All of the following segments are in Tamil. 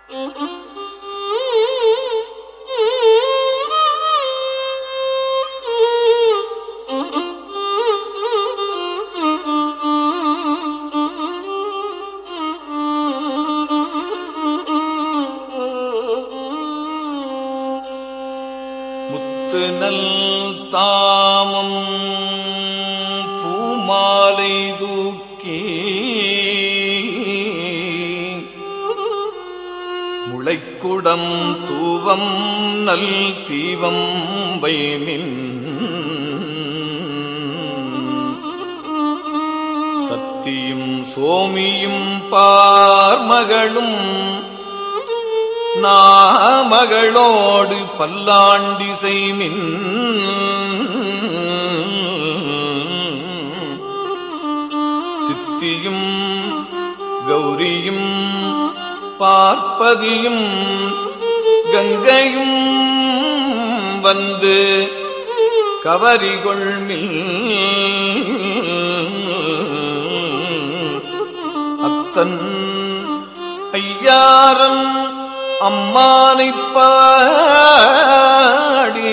முத்து நல் தாமம் பூமாலை தூக்கி முளைக்குடம் தூவம் நல் தீவம் வைமின் சத்தியும் சோமியும் பார்மகளும் நாமகளோடு பல்லாண்டிசை மின் சித்தியும் கௌரியும் பார்ப்பதியும் கங்கையும் வந்து கவரிகொள்மில் அத்தன் ஐயாரன் அம்மானைப் பாடி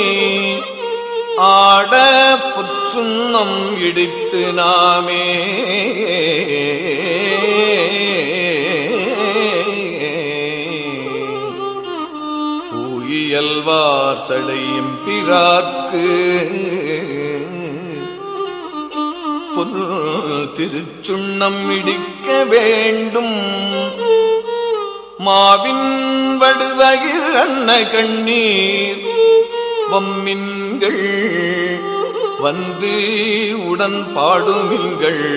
ஆட புற்றுன்னம் இடித்து நாமே பூயியல்வார் சடையும் பிறார்க்கு பொன் திருச்சுண்ணம் இடிக்க வேண்டும் மாவின் வடுவகில் அன்ன கண்ணீர் வம்மின்கள் வந்து உடன் பாடுமின்கள்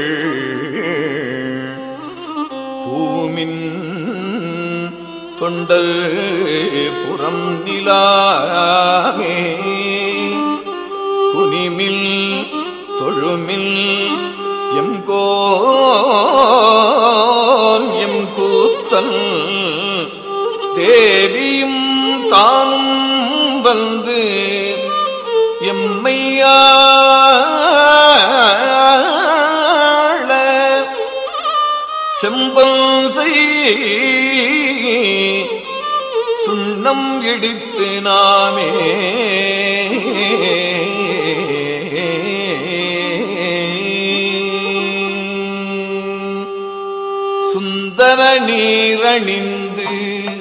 பூமின் தொண்டர் புறம் நிலாமே குனிமில் தொழுமில் எம் கோன் எம் கூத்தல் தேவியும் தானும் வந்து எம்மையாள செம்பல் செய் சுண்ணம் இடித்து நாமே சுந்தர நீரணிந்து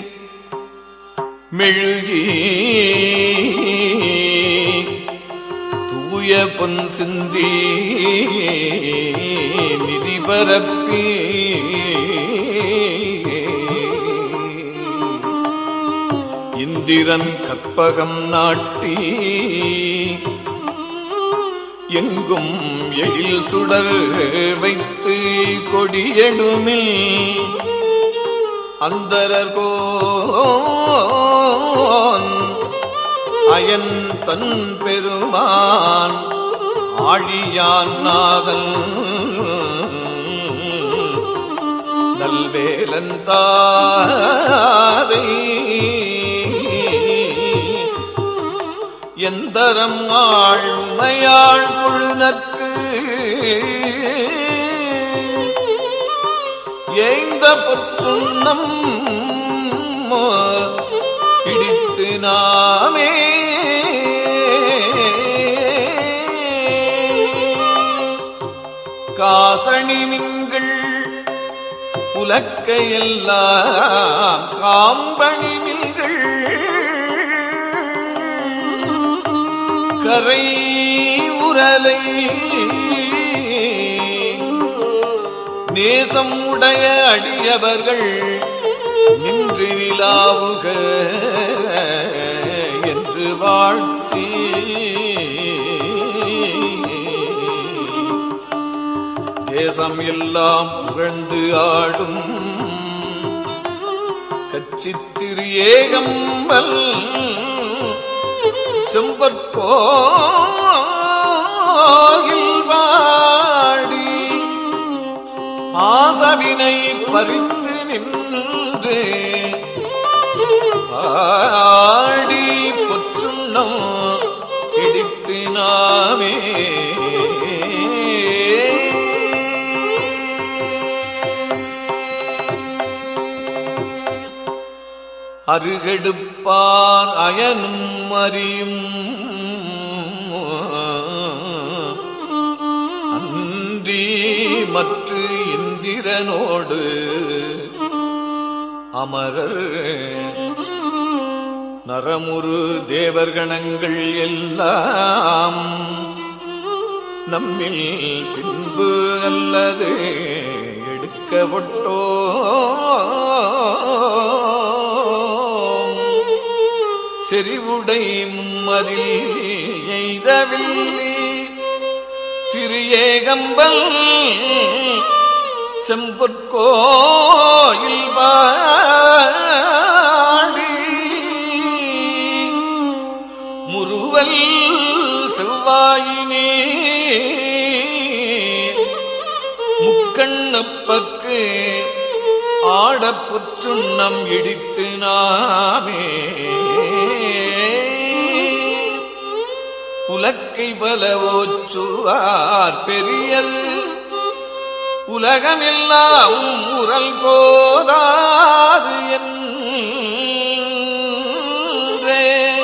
மெழுகி தூய பொன் சிந்தி நிதி பரப்பி இந்திரன் கற்பகம் நாட்டி எங்கும் எழில் சுடர் வைத்து கொடியெடுமில் அந்தரர்கோன் அயன் தன் பெருமான் ஆழியான் நாதல் நல்வேலன் தாதை எந்தரம் ஆழ்மையாள் குழுனற்கு ஏய்ந்த பொற்றுண்ணம் பிடித்து நாமே காசணி மின்கள் புலக்கையெல்லாம் காம்பணி மின்கள் கரை உரலை நேசம் உடைய அடியவர்கள் நின்று நிலாவுக என்று வாழ்த்தி தேசம் எல்லாம் புகழ்ந்து ஆடும் கச்சித்திரு ஏகம்பல் செம்பற்கோயில் வாடி ஆசவினை பறித்து நின்று ஆடி பொற்றுண்ணம் பிடித்து நாமே அருகெடுப்பார் அயனும் அறியும் அன்றி மற்ற இந்திரனோடு அமரர் நரமுரு தேவர்கணங்கள் எல்லாம் நம்மில் பின்பு அல்லது எடுக்கப்பட்டோ செறிவுடை மும்மதில் எய்தவில்லி திரு ஏகம்பல் செம்பொற்கோயில் பாடி முறுவல் செவ்வாயினே முக்கண்ணப்பக்கு ஆடப்புற்றுண்ணம் இடித்து நாமே உலக்கை பலவோச்சுவார் பெரியல் உலகமெல்லாம் உரல் போதாது என்றே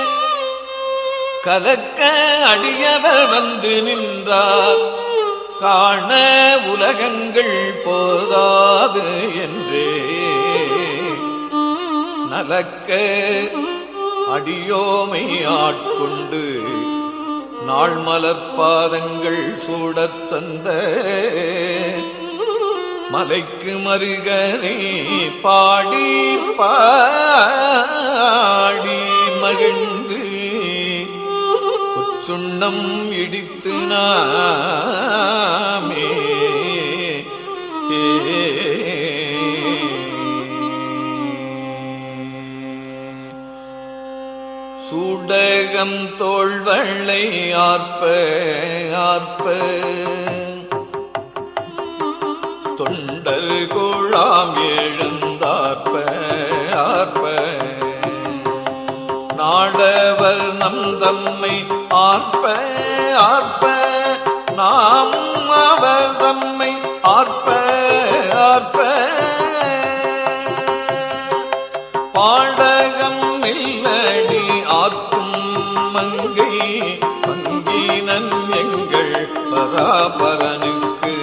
கலக்க அடியவர் வந்து நின்றார் காண உலகங்கள் போதாது என்றே நலக்க அடியோமை ஆட்கொண்டு நாள் மலர்பாதங்கள் சூடத் தந்த மலைக்கு மருகனே பாடி பாடி மகிழ்ந்து சுண்ணம் இடித்து நாமே சூடகம் தோள்வள்ளை ஆர்ப்ப ஆர்ப்ப தொண்டர் குழாம் எழுந்தார்ப்ப ஆர்ப்ப நாடவர் நம் தம்மை ஆர்ப்ப ஆர்ப்ப நாம் அவர் தம்மை ஆர்ப்ப ஆர்ப்ப பாடகம் இல்லடி ஆர்க்கும் மங்கை பங்கினன் எங்கள் பராபரனுக்கு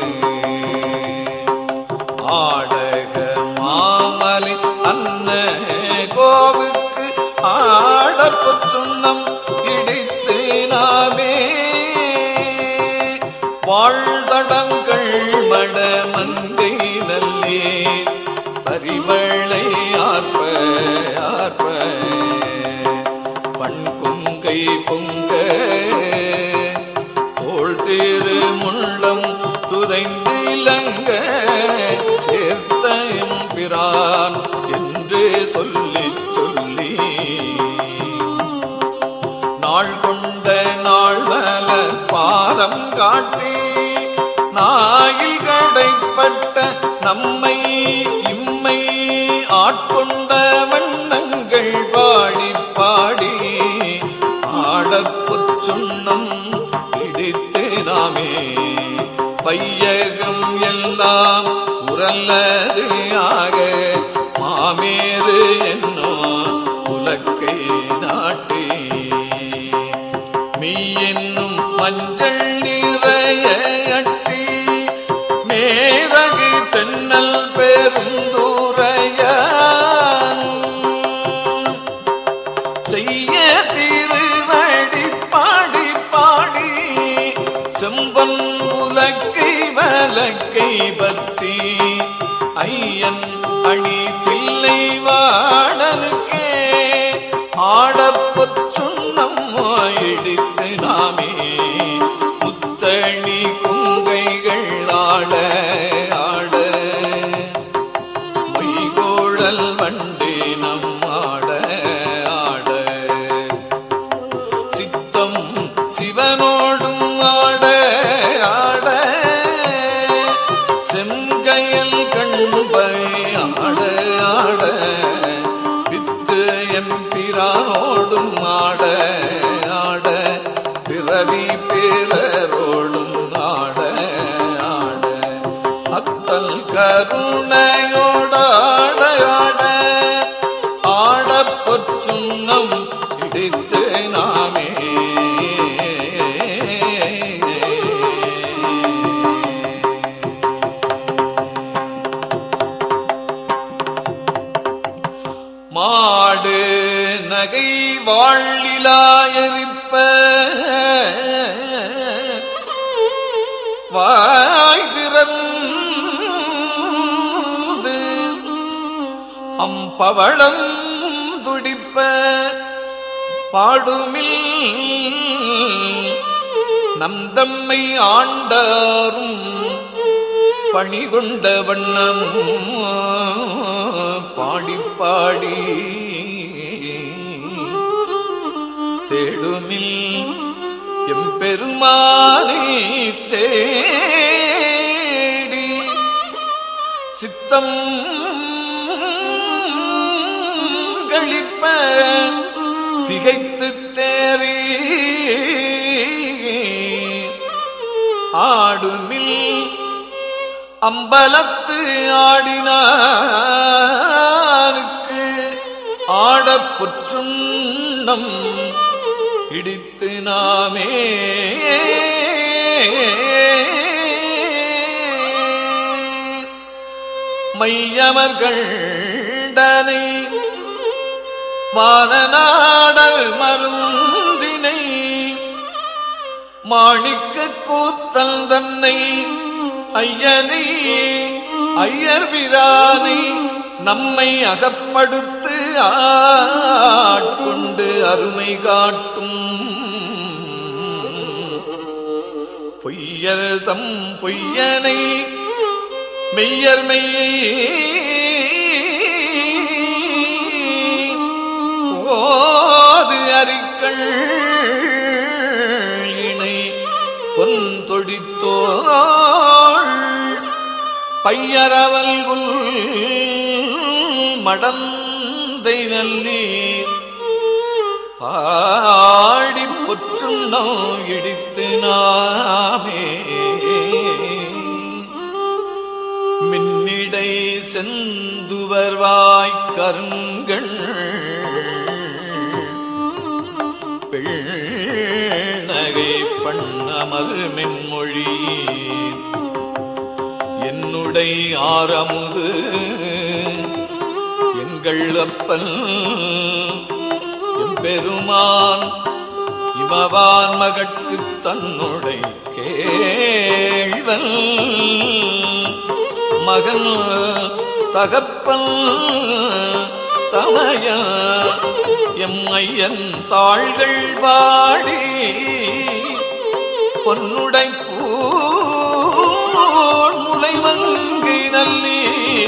ஆடக மாமலை அன்ன கோவுக்கு ஆடப்பச் சுண்ணம் இடித்து நாமே வாழ்தடங்கள் மட மங்கை நல்லே பரிவளை ஆர்ப்ப ஆர்ப்ப பண்குங்கை பொங்க தோள் தேரு முள்ளம் துதைந்து இலங்க சேர்த்த எம்பிரான் என்று சொல்லி சொல்லி நாள் கொண்ட நாள் மல பாதம் காட்டி நாயில் கடைப்பட்ட நம்மை இம்மை ஆட்கொண்ட வண்ணங்கள் பாடி பாடி ஆடப்புச் சுண்ணம் இடித்து நாமே பையகம் எல்லாம் உரல்லது ஆக மாமேறு என்னோ உலக்கை நாட்டி மீ என்னும் மஞ்சள் நிறைய அட்டி மேதகு தென்னல் பெருந்துரையான் செய்ய திருவடி பாடி பாடி செம்பன் உலக்கை வலக்கை பத்தி ஐயன் அணி தில்லை வாழனுக்கே ஆடப்பச் சுண்ணம் இடித்து நாமே முத்தணி குங்கைகள் ஆட ஆட பொய்கோழல் வண்டே நம் ஆட ஆட சித்தம் சிவனோடும் ஆட ஆட செங்கயல் கண்பை ஆட ஆட வித்து எம்பிரானோடும் ஆட ஆட பிறவி பேரரோடும் ஆட ஆட அத்தல் கருணையோடாட ஆட ஆட நகை வாழிலாயரிப்ப வாய் திறந்து அம்பவளம் துடிப்ப பாடுமில் நம் தம்மை ஆண்டாரும் பணிகொண்ட வண்ணம் பாடி பாடி தேடுமில் எம்பெருமானை தேடி சித்தம் களிப்ப திகைத்து தேறி ஆடுமில் அம்பலத்து ஆடினாருக்கு ஆடப் புற்றுண்ணம் இடித்து நாமே மையமர்கள்டனை வானநாடல் மருந்தினை மாணிக்க கூத்தல் தன்னை ஐயனை ஐயர் பிரானை நம்மை அகப்படுத்து ஆட்கொண்டு அருமை காட்டும் பொய்யர் தம் பொய்யனை மெய்யர் ஓது அறிக்கள் இணை பொந்தொடித்தோள் பையரவல்குல் மடந்தை நல்லீர் பாடி புற்றுண்ணம் இடித்து நாமே மின்னிடை செந்துவர்வாய் கருங்கள் பெண்ணகை பண்ணமர் மென்மொழி என்னுடை ஆரமுது எங்கள் அப்பல் எம்பெருமான் இமவான் மகட்கு தன்னுடை கேள்வன் மகன் தகப்பன் தமைய எம் ஐயன் தாள்கள் வாடி பொன்னுடை பூள் முலை மங்கி நல்லி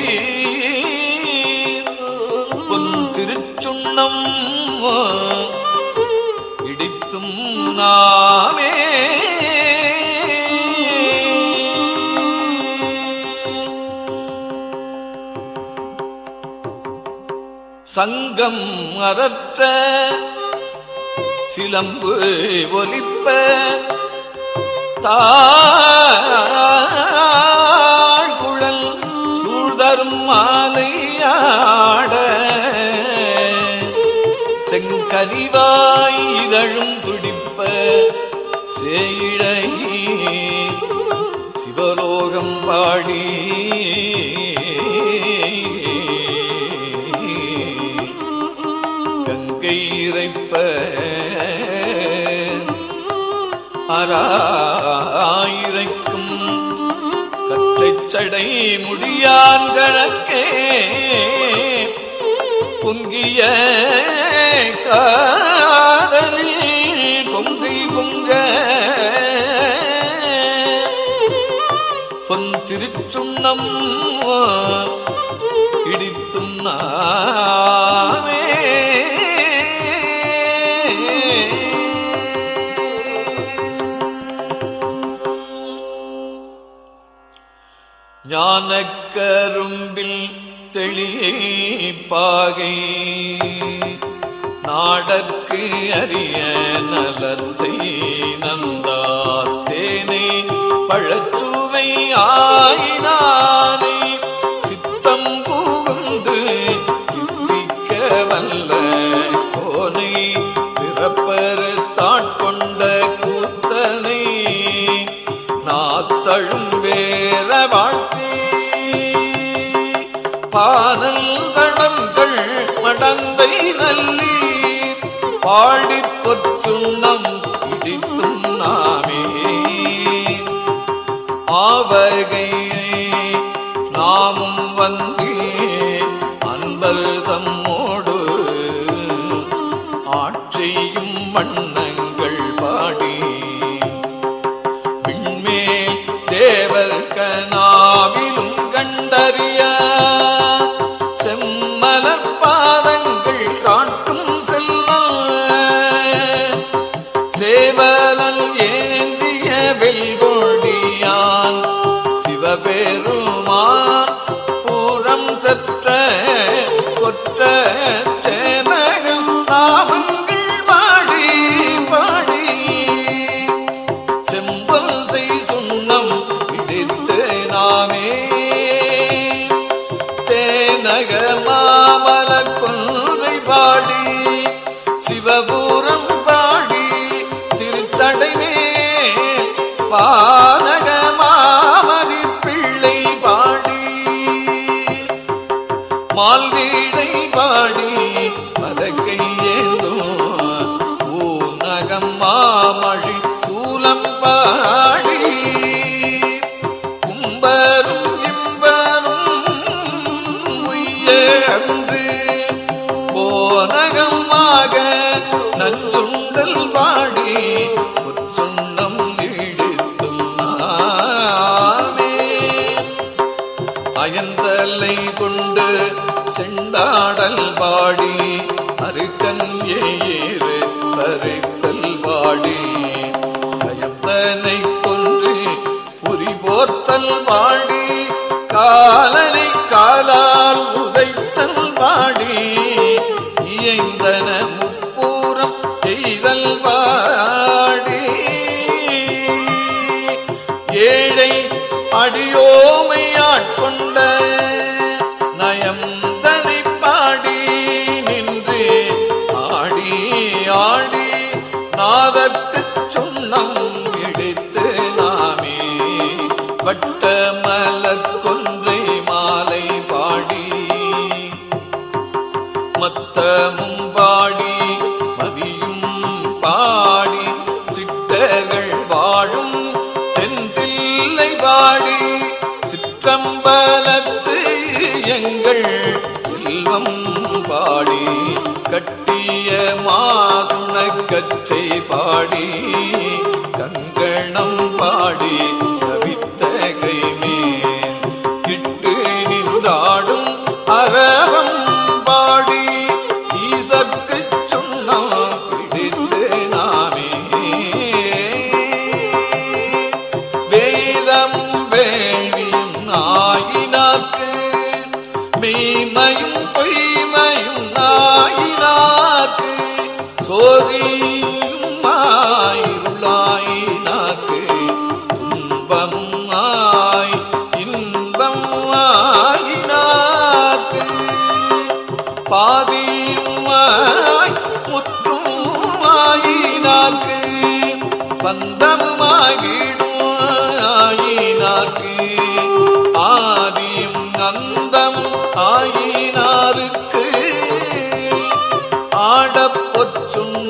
பொன் திருச்சுண்ணம் இடித்தும் நாமே சங்கம் அறற்ற சிலம்பு ஒலிப்ப தாழ்குழல் சூழ்தரும் மாலையாட செங்கனிவாய் இதழும் துடிப்ப சேயிழை சிவலோகம் பாடி கங்கை இறைப்ப அராயிரைக்கும் கற்றைச்சடை முடியான் கணக்கே பொங்கிய காதலில் பொங்கை பொங்க பொன் திருச்சுண்ணம் இடித்தும் நாமே ஞானக்கரும்பில் தெளிப்பாகை நாடற்கு அரிய நலத்தை நந்தாத்தேனை பழச்சுவை ஆயினானை சித்தம் புகுந்து தித்திக்க வல்ல கோனை பிறப்பரு தாட்கொண்ட கூத்தனை நாத்தழும் வேற வாழ்த்தி பானல் கடன்கள் மடந்தை நல்லீர் பாடிப் பொற்சுண்ணம் இடித்தும் நாமே ஆவகை நாமும் வந்து அன்பர் தம்மோடு ஆட்சியும் வண்ணங்கள் பாடி விண்மேல் தேவர் கனாவிலும் கண்டறிய செம்மலர் பாதங்கள் காட்டும் செல்வம் சேவலன் ஏந்திய வெல்கொடியான் சிவபெருமான் பூரம் சற்ற கொற்ற சேனகன் நாமங்கள் பாடி பாடி செம்பல் செய் சுண்ணம் இடித்து நாமே தேனக மாமல கொன்றை பாடி சிவபூரம் பாடி திருச்சடைமே பானக மாமதி பிள்ளை பாடி மால்வீடை பாடி பதக்கை ஏந்தும் ஊனகம் மாமழி சூலம் பாடி கும்பரும் இம்பரும் உய்ய அன்று போனகமாக நஞ்சுண்டல் பாடி பொற்சுண்ணம் இடித்தும் நாமே அயந்தலை கொண்டு செண்டாடல் பாடி அருக்கன் ஏறு பறித்தல் பாடி கயந்தனை கொன்று புரி போர்த்தல் பாடி காலனை காலால் உதைத்தல் பாடி இயந்தன முப்பூரம் எய்தல் பாடி ஏழை அடியோமை ஆட்கொண்ட நயந்தனை பாடி நின்று ஆடி ஆடி நாதத்துச் சுண்ணம் இடித்து நாமே வட்ட மலர் கொன்றை மாலை பாடி மத்தமும் பாடி மதியும் பாடி சிட்டர்கள் வாழும் தென்தில்லை பாடி சிற்றம்பலத்து எங்கள் செல்வம் பாடி கட்டிய மாசுணக்கச்சை பாடி கங்கணம் பாடி தவித்த கைமேல் இட்டு நின்றாடும் அரவம் பாடி ஈசற்கு சொன்னம் பிடித்து நாமே வேதம் வேள்வியும் நாயினாக்கு மெய்மையும் பொய்மையும் நாயினாக்கு சோதியும் ஆயிருளாயினாக்கு துன்பமும் ஆய் இன்பம் ஆயினாக்கு பாதியுமாய் முற்றுமாயினாக்கு பந்தமாகிடும் ஆயினாக்கு ஆதியும் அந்தம் ஆயினாருக்கு ஆடப்பொச்சும்